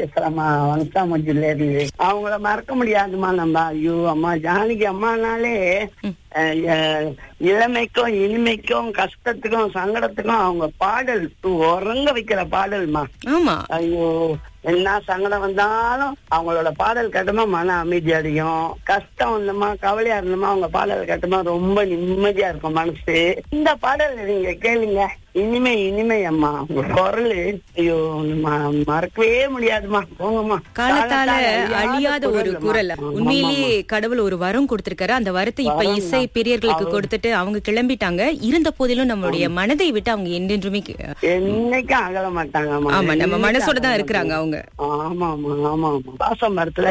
பேசுறேம்மா வனசாமஞ்சில இருந்து அவங்கள மறக்க முடியாதுமா நம்ம ஐயோ அம்மா ஜானகி அம்மானாலே அஹ், அஹ், இளமைக்கும் இனிமைக்கும் கஷ்டத்துக்கும் சங்கடத்துக்கும் அவங்க பாடல் உறங்க வைக்கிற பாடல்மா ஆமா ஐயோ என்ன சங்கடம் வந்தாலும் அவங்களோட பாடல் கேட்டோமா மன அமைதி அடையும் கஷ்டம் வந்தோமா கவலையா இருந்தோமா அவங்க பாடல் கேட்டோமா ரொம்ப நிம்மதியா இருக்கும் மனசு இந்த பாடல் நீங்க கேளுங்க இனிமை இனிமை அம்மா உங்க குரல் ஐயோ ம- மறக்கவே முடியாதுமா போங்கம்மா காலத்தால காலத்தால அழியாத ஒரு குரல்மா. குரல் ஆமா, உண்மையிலேயே கடவுள் ஒரு வரம் கொடுத்திருக்காரு அந்த வரத்தை இப்ப வரம் இசை தான். பிரியர்களுக்கு அவர் கொடுத்துட்டு அவங்க கிளம்பிட்டாங்க இருந்த போதிலும் நம்மளுடைய மனதை விட்டு அவங்க என்றென்றுமே கி- என்னைக்கும் அகல மாட்டாங்க ஆமா நம்ம மனசோட தான் இருக்கிறாங்க அவங்க ஆமா ஆமா ஆமா ஆமா பாச மரத்துல